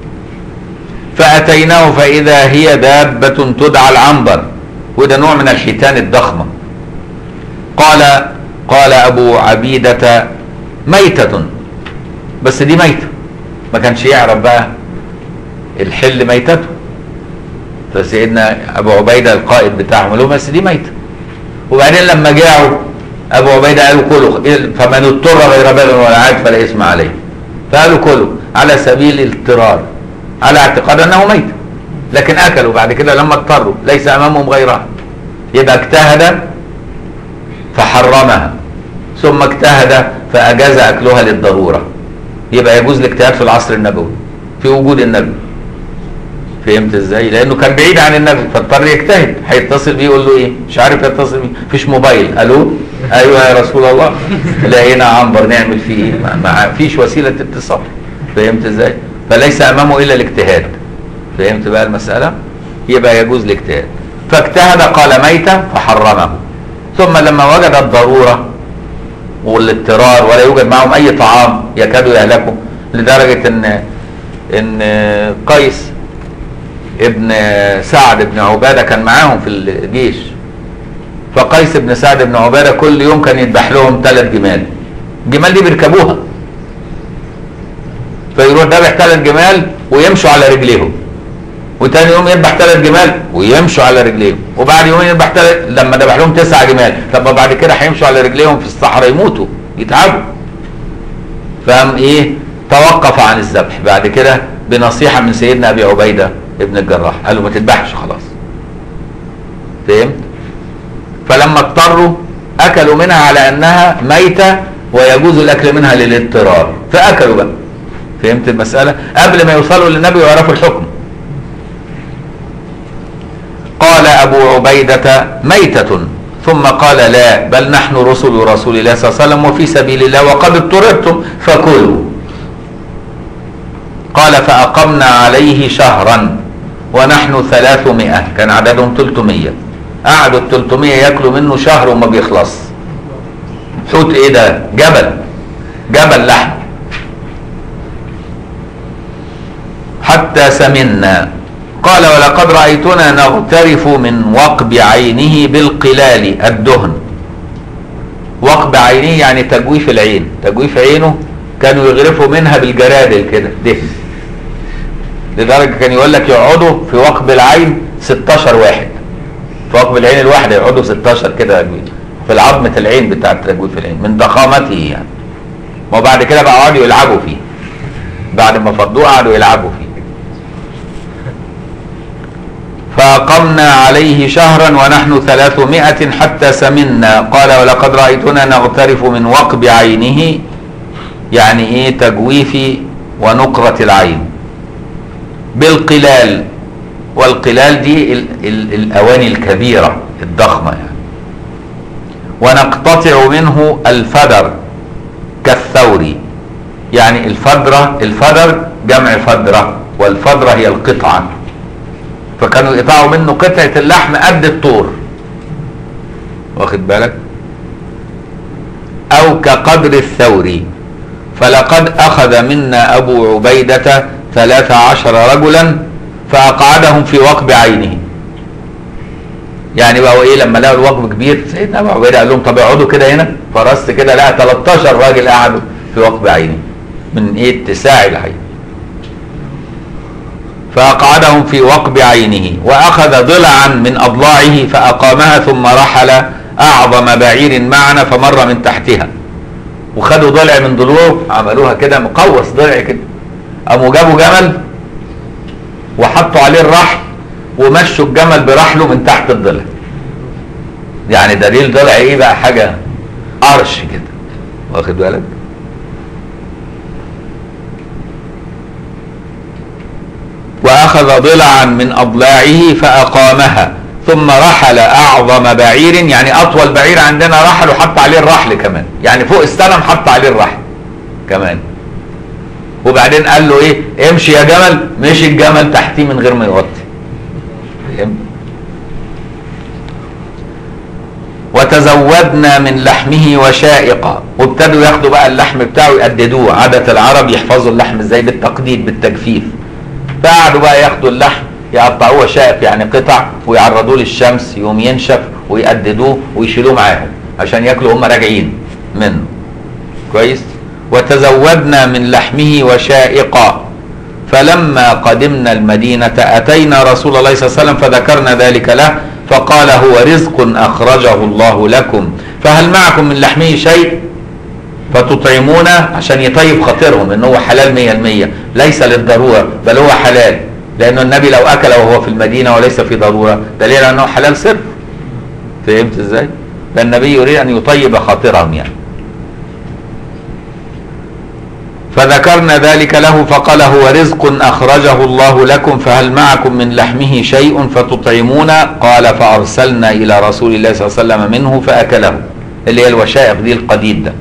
فأتيناه فإذا هي دابة تدعى العنبر وده نوع من الحيتان الضخمة قال قال أبو عبيدة ميتة بس دي ميتة ما كانش يعرف بقى الحل ميتته فسيدنا أبو عبيدة القائد بتاعهم قال لهم بس دي ميتة وبعدين لما جاعوا أبو عبيدة قالوا كلوا فمن اضطر غير باغ ولا عاد فلا إثم عليه فقالوا كلوا على سبيل الاضطرار على اعتقاد انه ميت لكن اكلوا بعد كده لما اضطروا ليس امامهم غيرها يبقى اجتهد فحرمها ثم اجتهد فاجاز اكلها للضروره يبقى يجوز الاجتهاد في العصر النبوي في وجود النبي فهمت ازاي لانه كان بعيد عن النبي فاضطر يجتهد هيتصل بيه يقول له ايه مش عارف يتصل بيه مفيش موبايل الو ايوه يا رسول الله لقينا عنبر نعمل فيه ايه ما- ما فيش وسيله اتصال فهمت ازاي فليس امامه الا الاجتهاد فهمت بقى المساله يبقى يجوز الاجتهاد فاجتهد قال ميتا فحرمه ثم لما وجد الضروره والاضطرار ولا يوجد معهم اي طعام يكادوا يهلكوا لدرجه ان ان قيس ابن سعد بن عباده كان معاهم في الجيش فقيس بن سعد بن عباده كل يوم كان يذبح لهم ثلاث جمال الجمال دي بيركبوها فيروح ذبح ثلاث جمال ويمشوا على رجليهم وتاني يوم يذبح ثلاث جمال ويمشوا على رجليهم وبعد يومين يذبح ثلاث لما ذبح لهم تسع جمال طب ما بعد كده هيمشوا على رجليهم في الصحراء يموتوا يتعبوا فقام ايه توقف عن الذبح بعد كده بنصيحه من سيدنا ابي عبيده ابن الجراح قال له ما تذبحش خلاص فهمت فلما اضطروا اكلوا منها على انها ميته ويجوز الاكل منها للاضطرار فاكلوا بقى فهمت المساله قبل ما يوصلوا للنبي ويعرفوا الحكم قال ابو عبيده ميته ثم قال لا بل نحن رسل رسول الله صلى الله عليه وسلم وفي سبيل الله وقد اضطررتم فكلوا قال فأقمنا عليه شهرا ونحن ثلاثمائة كان عددهم 300 قعدوا ال 300 ياكلوا منه شهر وما بيخلص حوت ايه ده جبل جبل لحم حتى سمنا قال ولقد رأيتنا نغترف من وقب عينه بالقلال الدهن وقب عينه يعني تجويف العين تجويف عينه كانوا يغرفوا منها بالجرادل كده دهن لدرجة كان يقول لك يقعدوا في وقب العين 16 واحد في وقب العين الواحدة يقعدوا 16 كده في العظمة العين بتاعت تجويف العين من ضخامته يعني وبعد كده بقى قعدوا يلعبوا فيه بعد ما فضوه قعدوا يلعبوا فيه فأقمنا عليه شهرا ونحن ثلاثمائة حتى سمنا قال ولقد رأيتنا نغترف من وقب عينه يعني ايه تجويف ونقرة العين بالقلال والقلال دي ال ال الأواني الكبيرة الضخمة يعني ونقتطع منه الفدر كالثور يعني الفدرة الفدر جمع فدرة والفدرة هي القطعة فكانوا يقطعوا منه قطعة اللحم قد الطور واخد بالك او كقدر الثور فلقد اخذ منا ابو عبيدة ثلاث عشر رجلا فاقعدهم في وقب عينه يعني بقوا ايه لما لقوا الوقب كبير سيدنا ابو عبيده قال لهم طب اقعدوا كده هنا فرست كده لقى 13 راجل قعدوا في وقب عينه من ايه اتساع العين فأقعدهم في وقب عينه وأخذ ضلعا من أضلاعه فأقامها ثم رحل أعظم بعير معنا فمر من تحتها وخدوا ضلع من ضلوعه عملوها كده مقوس ضلع كده قاموا جابوا جمل وحطوا عليه الرحل ومشوا الجمل برحله من تحت الضلع يعني دليل ضلع ايه بقى حاجه قرش كده واخد بالك واخذ ضلعا من اضلاعه فاقامها ثم رحل اعظم بعير يعني اطول بعير عندنا رحل وحط عليه الرحل كمان يعني فوق السلم حط عليه الرحل كمان وبعدين قال له ايه امشي يا جمل مشي الجمل تحتيه من غير ما يوطي فهمت وتزودنا من لحمه وشائقا وابتدوا ياخدوا بقى اللحم بتاعه يقددوه عادة العرب يحفظوا اللحم ازاي بالتقديد بالتجفيف فقعدوا بقى ياخدوا اللحم يقطعوه شائق يعني قطع ويعرضوه للشمس يقوم ينشف ويقددوه ويشيلوه معاهم عشان ياكلوا هم راجعين منه كويس وتزودنا من لحمه وشائقا فلما قدمنا المدينة أتينا رسول الله صلى الله عليه وسلم فذكرنا ذلك له فقال هو رزق أخرجه الله لكم فهل معكم من لحمه شيء فتطعمون عشان يطيب خاطرهم ان هو حلال مية المية ليس للضرورة بل هو حلال لأنه النبي لو أكل وهو في المدينة وليس في ضرورة دليل أنه حلال صرف فهمت ازاي؟ فالنبي يريد أن يطيب خاطرهم يعني فذكرنا ذلك له فقال هو رزق أخرجه الله لكم فهل معكم من لحمه شيء فتطعمون قال فأرسلنا إلى رسول الله صلى الله عليه وسلم منه فأكله اللي هي الوشائق دي القديد ده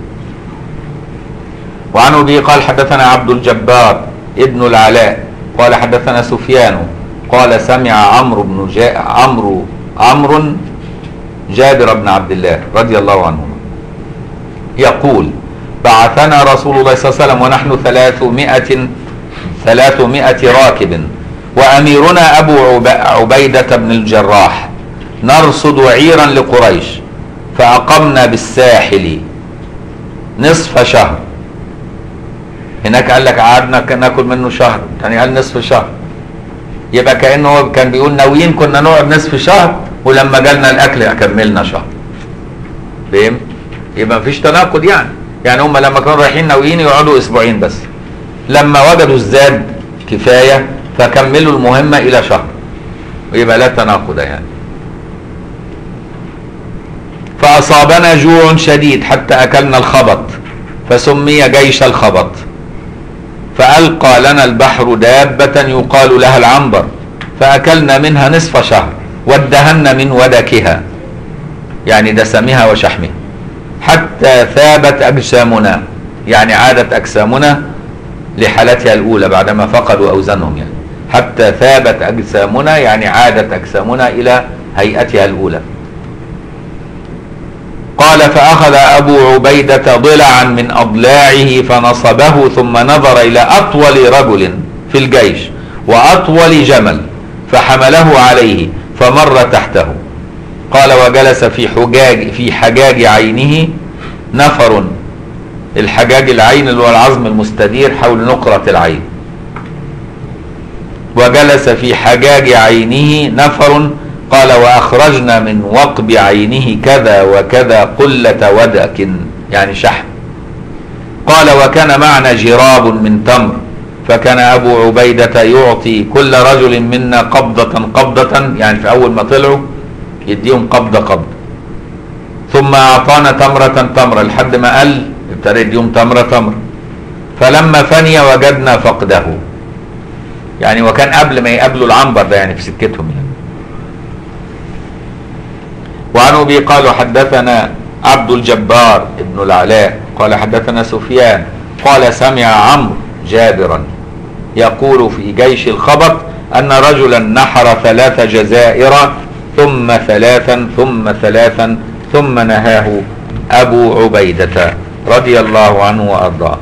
وعن أبي قال حدثنا عبد الجبار ابن العلاء قال حدثنا سفيان قال سمع عمرو بن جاء عمرو عمرو جابر بن عبد الله رضي الله عنهما يقول بعثنا رسول الله صلى الله عليه وسلم ونحن ثلاثمائة ثلاثمائة راكب وأميرنا أبو عب- عبيدة بن الجراح نرصد عيرا لقريش فأقمنا بالساحل نصف شهر هناك قال لك قعدنا ك- ناكل منه شهر يعني قال نصف شهر يبقى كأنه هو كان بيقول ناويين كنا نقعد نصف شهر ولما جالنا الأكل كملنا شهر فاهم؟ يبقى مفيش تناقض يعني يعني هم لما كانوا رايحين ناويين يقعدوا اسبوعين بس لما وجدوا الزاد كفايه فكملوا المهمه الى شهر ويبقى لا تناقض يعني فاصابنا جوع شديد حتى اكلنا الخبط فسمي جيش الخبط فالقى لنا البحر دابه يقال لها العنبر فاكلنا منها نصف شهر وادهن من ودكها يعني دسمها وشحمها حتى ثابت أجسامنا يعني عادت أجسامنا لحالتها الأولى بعدما فقدوا أوزانهم يعني حتى ثابت أجسامنا يعني عادت أجسامنا إلى هيئتها الأولى قال فأخذ أبو عبيدة ضلعا من أضلاعه فنصبه ثم نظر إلى أطول رجل في الجيش وأطول جمل فحمله عليه فمر تحته قال وجلس في حجاج في حجاج عينه نفر الحجاج العين اللي هو العظم المستدير حول نقرة العين وجلس في حجاج عينه نفر قال وأخرجنا من وقب عينه كذا وكذا قلة ودك يعني شحم قال وكان معنا جراب من تمر فكان أبو عبيدة يعطي كل رجل منا قبضة قبضة يعني في أول ما طلعوا يديهم قبضة قبضة ثم أعطانا تمرة تمرة لحد ما قل ابتدى يديهم تمرة تمرة فلما فني وجدنا فقده يعني وكان قبل ما يقابلوا العنبر ده يعني في سكتهم يعني وعن ابي قال حدثنا عبد الجبار ابن العلاء قال حدثنا سفيان قال سمع عمرو جابرا يقول في جيش الخبط ان رجلا نحر ثلاث جزائر ثم ثلاثا ثم ثلاثا ثم نهاه ابو عبيده رضي الله عنه وارضاه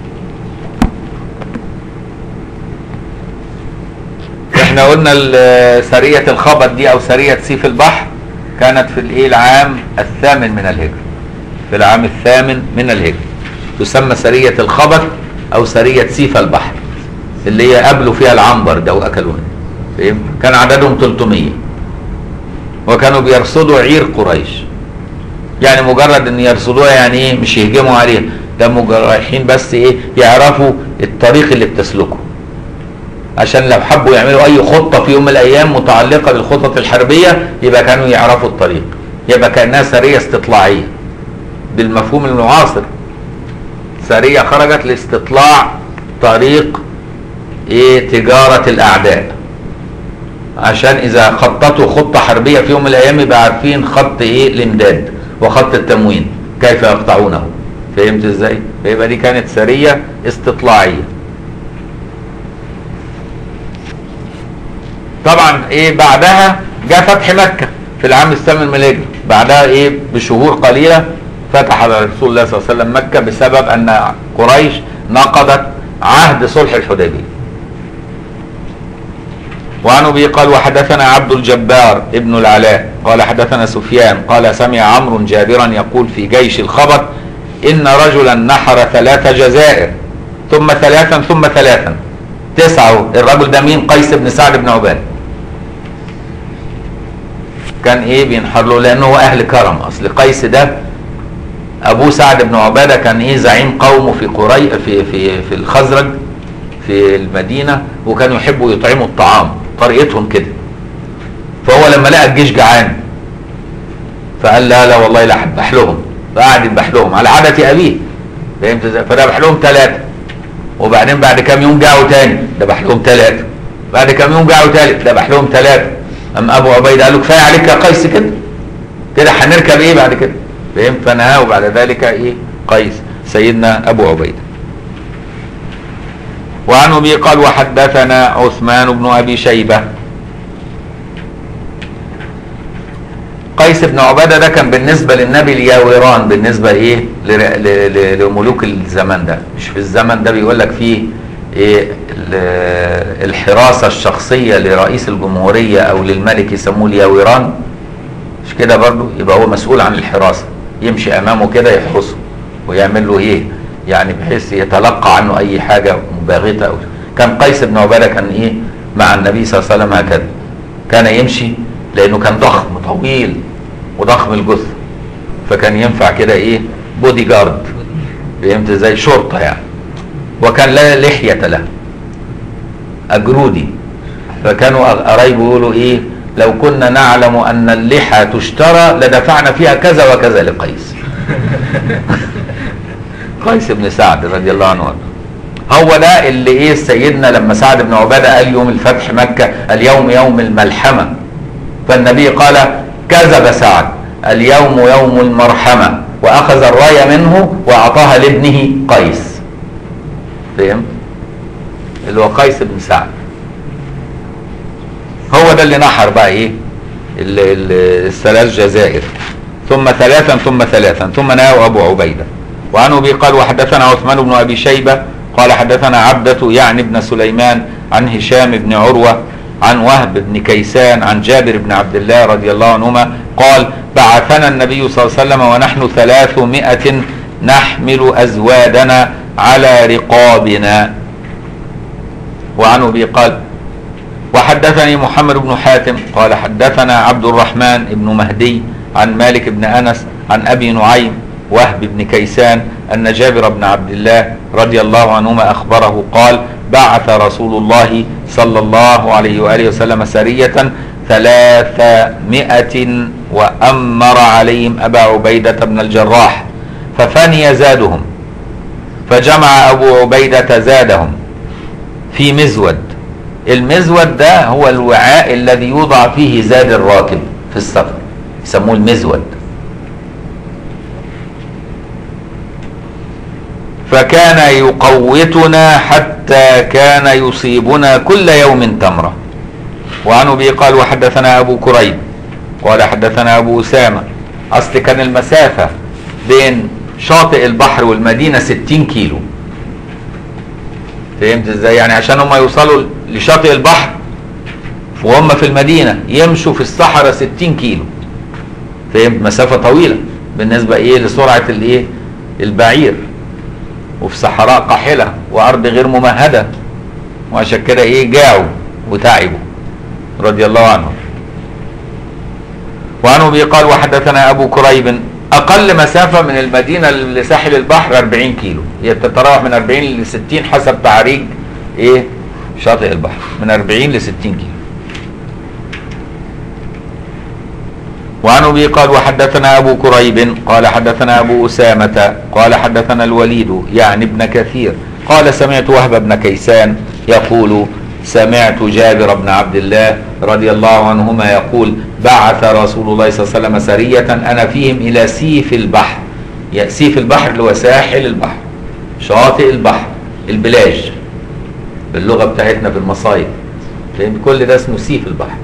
احنا قلنا ال- سرية الخبط دي او سرية سيف البحر كانت في الايه العام الثامن من الهجرة في العام الثامن من الهجرة تسمى سرية الخبط او سرية سيف البحر اللي هي قابلوا فيها العنبر ده واكلوه فاهم كان عددهم 300 وكانوا بيرصدوا عير قريش يعني مجرد ان يرصدوها يعني ايه مش يهجموا عليها ده مجرد رايحين بس ايه يعرفوا الطريق اللي بتسلكه عشان لو حبوا يعملوا اي خطه في يوم من الايام متعلقه بالخطط الحربيه يبقى كانوا يعرفوا الطريق يبقى كانها سريه استطلاعيه بالمفهوم المعاصر سريه خرجت لاستطلاع طريق ايه تجاره الاعداء عشان اذا خططوا خطه حربيه في يوم من الايام يبقى عارفين خط ايه الامداد وخط التموين كيف يقطعونه فهمت ازاي فيبقى دي كانت سريه استطلاعيه طبعا ايه بعدها جاء فتح مكة في العام الثامن من الهجرة بعدها ايه بشهور قليلة فتح رسول الله صلى الله عليه وسلم مكة بسبب ان قريش نقضت عهد صلح الحديبية وعن ابي قال وحدثنا عبد الجبار ابن العلاء قال حدثنا سفيان قال سمع عمرو جابرا يقول في جيش الخبر ان رجلا نحر ثلاث جزائر ثم ثلاثا ثم ثلاثا تسعة الرجل ده مين قيس بن سعد بن عباد كان ايه بينحر له لانه هو اهل كرم اصل قيس ده ابوه سعد بن عباده كان ايه زعيم قومه في قري في في في الخزرج في المدينه وكانوا يحبوا يطعموا الطعام طريقتهم كده فهو لما لقى الجيش جعان فقال لا لا والله لا هذبح لهم فقعد يذبح لهم على عاده ابيه فهمت ازاي فذبح لهم ثلاثه وبعدين بعد كام يوم جاعوا تاني ذبح لهم ثلاثه بعد كام يوم جاعوا ثالث ذبح لهم ثلاثه اما ابو عبيده قال له كفايه عليك يا قيس كده كده هنركب ايه بعد كده فهمت فنهاه بعد ذلك ايه قيس سيدنا ابو عبيده وعن ابي قال وحدثنا عثمان بن ابي شيبه قيس بن عباده ده كان بالنسبه للنبي الياوران بالنسبه ايه لر- ل- ل- لملوك الزمان ده مش في الزمن ده بيقول لك فيه ايه ال- الحراسه الشخصيه لرئيس الجمهوريه او للملك يسموه الياوران مش كده برضو يبقى هو مسؤول عن الحراسه يمشي امامه كده يحرسه ويعمل له ايه يعني بحيث يتلقى عنه اي حاجه مباغته او كان قيس بن عباده كان ايه مع النبي صلى الله عليه وسلم هكذا كان يمشي لانه كان ضخم طويل وضخم الجثه فكان ينفع كده ايه بودي جارد فهمت ازاي شرطه يعني وكان لا لحيه له اجرودي فكانوا قرايبه يقولوا ايه لو كنا نعلم ان اللحى تشترى لدفعنا فيها كذا وكذا لقيس قيس بن سعد رضي الله عنه وارضاه هو ده اللي ايه سيدنا لما سعد بن عباده قال يوم الفتح مكه اليوم يوم الملحمه فالنبي قال كذب سعد اليوم يوم المرحمه واخذ الرايه منه واعطاها لابنه قيس فهمت اللي هو قيس بن سعد هو ده اللي نحر بقى ايه ال- ال- الثلاث جزائر ثم ثلاثا ثم ثلاثا ثم نهاه أبو عبيدة وعن أبي قال وحدثنا عثمان بن أبي شيبة قال حدثنا عبدة يعني ابن سليمان عن هشام بن عروة عن وهب بن كيسان عن جابر بن عبد الله رضي الله عنهما قال بعثنا النبي صلى الله عليه وسلم ونحن ثلاثمائة نحمل أزوادنا على رقابنا وعن أبي قال وحدثني محمد بن حاتم قال حدثنا عبد الرحمن بن مهدي عن مالك بن أنس عن أبي نعيم وهب بن كيسان أن جابر بن عبد الله رضي الله عنهما أخبره قال بعث رسول الله صلى الله عليه وآله وسلم سرية ثلاثمائة وأمر عليهم أبا عبيدة بن الجراح ففني زادهم فجمع أبو عبيدة زادهم في مزود المزود ده هو الوعاء الذي يوضع فيه زاد الراكب في السفر يسموه المزود فكان يقوتنا حتى كان يصيبنا كل يوم تمرة وعن ابي قال وحدثنا ابو كريب قال حدثنا ابو اسامه اصل كان المسافه بين شاطئ البحر والمدينه 60 كيلو فهمت ازاي يعني عشان هم يوصلوا لشاطئ البحر وهم في المدينه يمشوا في الصحراء 60 كيلو فهمت مسافه طويله بالنسبه ايه لسرعه الايه البعير وفي صحراء قاحله وارض غير ممهده وعشان كده ايه جاعوا وتعبوا رضي الله عنهم وعن ابي قال وحدثنا ابو كريب اقل مسافه من المدينه لساحل البحر 40 كيلو هي بتتراوح من 40 ل 60 حسب تعريج ايه شاطئ البحر من 40 ل 60 كيلو وعن ابي قال وحدثنا ابو كريب قال حدثنا ابو اسامه قال حدثنا الوليد يعني ابن كثير قال سمعت وهب بن كيسان يقول سمعت جابر بن عبد الله رضي الله عنهما يقول بعث رسول الله صلى الله عليه وسلم سرية أنا فيهم إلى سيف البحر يعني سيف البحر اللي هو ساحل البحر شاطئ البحر البلاج باللغة بتاعتنا في المصايد لأن كل ده اسمه سيف البحر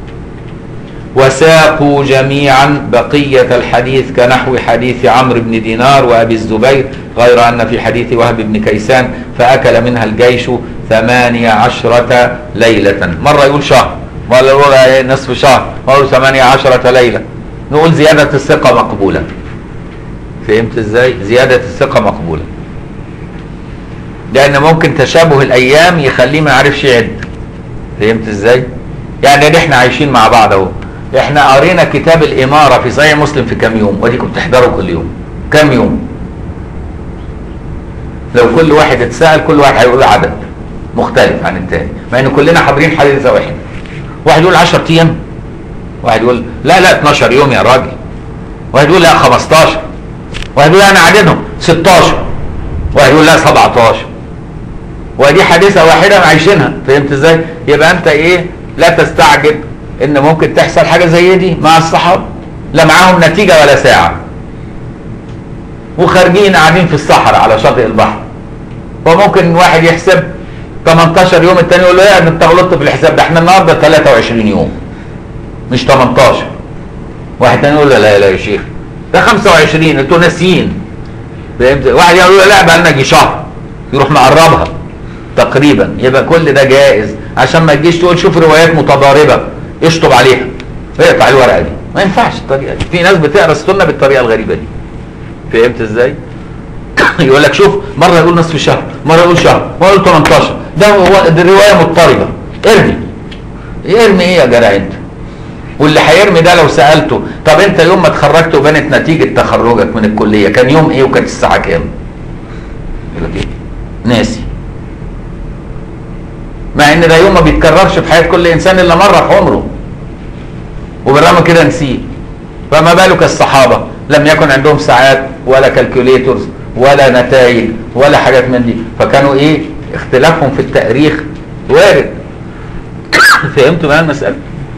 وساقوا جميعا بقية الحديث كنحو حديث عمرو بن دينار وأبي الزبير غير أن في حديث وهب بن كيسان فأكل منها الجيش ثمانية عشرة ليلة مرة يقول شهر مرة يقول إيه نصف شهر مرة يقول ثمانية عشرة ليلة نقول زيادة الثقة مقبولة فهمت ازاي زيادة الثقة مقبولة لأن ممكن تشابه الأيام يخليه ما يعرفش يعد فهمت ازاي يعني ده احنا عايشين مع بعض اهو احنا قرينا كتاب الإمارة في صحيح مسلم في كام يوم وديكم بتحضروا كل يوم كام يوم لو كل واحد اتسأل كل واحد هيقول عدد مختلف عن التاني مع ان كلنا حاضرين حديثة واحدة واحد يقول 10 ايام واحد يقول لا لا 12 يوم يا راجل واحد يقول لا 15 واحد يقول انا عددهم 16 واحد يقول لا 17 ودي حادثة واحدة عايشينها فهمت ازاي يبقى انت ايه لا تستعجب ان ممكن تحصل حاجة زي دي مع الصحابة لا معاهم نتيجة ولا ساعة وخارجين قاعدين في الصحراء على شاطئ البحر وممكن واحد يحسب 18 يوم التاني يقول له يا ابني انت غلطت في الحساب ده احنا النهارده 23 يوم مش 18 واحد تاني يقول له لا لا يا شيخ ده 25 انتوا ناسيين فهمت واحد يقول له لا بقى لنا يجي شهر يروح مقربها تقريبا يبقى كل ده جائز عشان ما تجيش تقول شوف روايات متضاربه اشطب عليها اقطع الورقه دي ما ينفعش الطريقه دي في ناس بتقرا السنه بالطريقه الغريبه دي فهمت ازاي يقول لك شوف مره يقول نصف شهر مره يقول شهر مره يقول 18 ده هو دي الروايه مضطربه ارمي ارمي ايه يا جدع انت واللي هيرمي ده لو سالته طب انت يوم ما اتخرجت وبانت نتيجه تخرجك من الكليه كان يوم ايه وكانت الساعه كام يقول لك ايه ناسي مع ان ده يوم ما بيتكررش في حياه كل انسان الا مره في عمره وبالرغم كده نسيه فما بالك الصحابه لم يكن عندهم ساعات ولا كالكوليتورز ولا نتائج ولا حاجات من دي فكانوا ايه اختلافهم في التاريخ وارد فهمتوا بقى المساله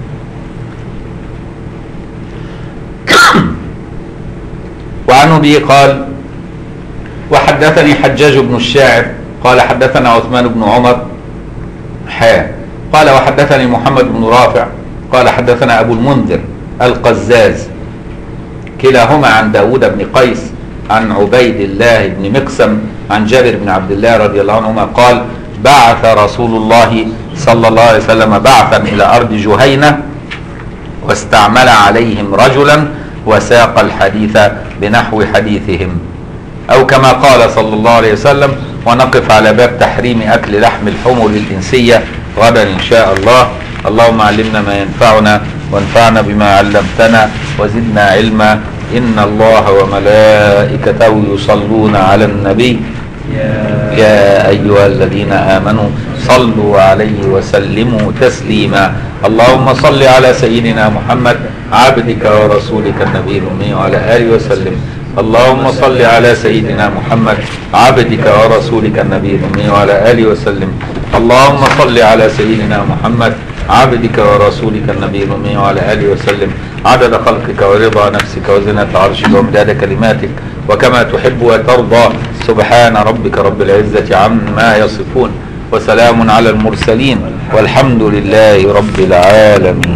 وعن ابي قال وحدثني حجاج بن الشاعر قال حدثنا عثمان بن عمر حا قال وحدثني محمد بن رافع قال حدثنا ابو المنذر القزاز كلاهما عن داود بن قيس عن عبيد الله بن مقسم عن جابر بن عبد الله رضي الله عنهما قال بعث رسول الله صلى الله عليه وسلم بعثا إلى أرض جهينة واستعمل عليهم رجلا وساق الحديث بنحو حديثهم أو كما قال صلى الله عليه وسلم ونقف على باب تحريم أكل لحم الحمر الإنسية غدا إن شاء الله اللهم علمنا ما ينفعنا وانفعنا بما علمتنا وزدنا علما إن الله وملائكته يصلون على النبي يا أيها الذين آمنوا صلوا عليه وسلموا تسليما اللهم صل على سيدنا محمد عبدك ورسولك النبي الأمي وعلى آله وسلم اللهم صل على سيدنا محمد عبدك ورسولك النبي الأمي وعلى آله وسلم اللهم صل على سيدنا محمد عبدك ورسولك النبي الأمي وعلى آله وسلم عدد خلقك ورضا نفسك وزنة عرشك ومداد كلماتك وكما تحب وترضى سبحان ربك رب العزة عما يصفون وسلام على المرسلين والحمد لله رب العالمين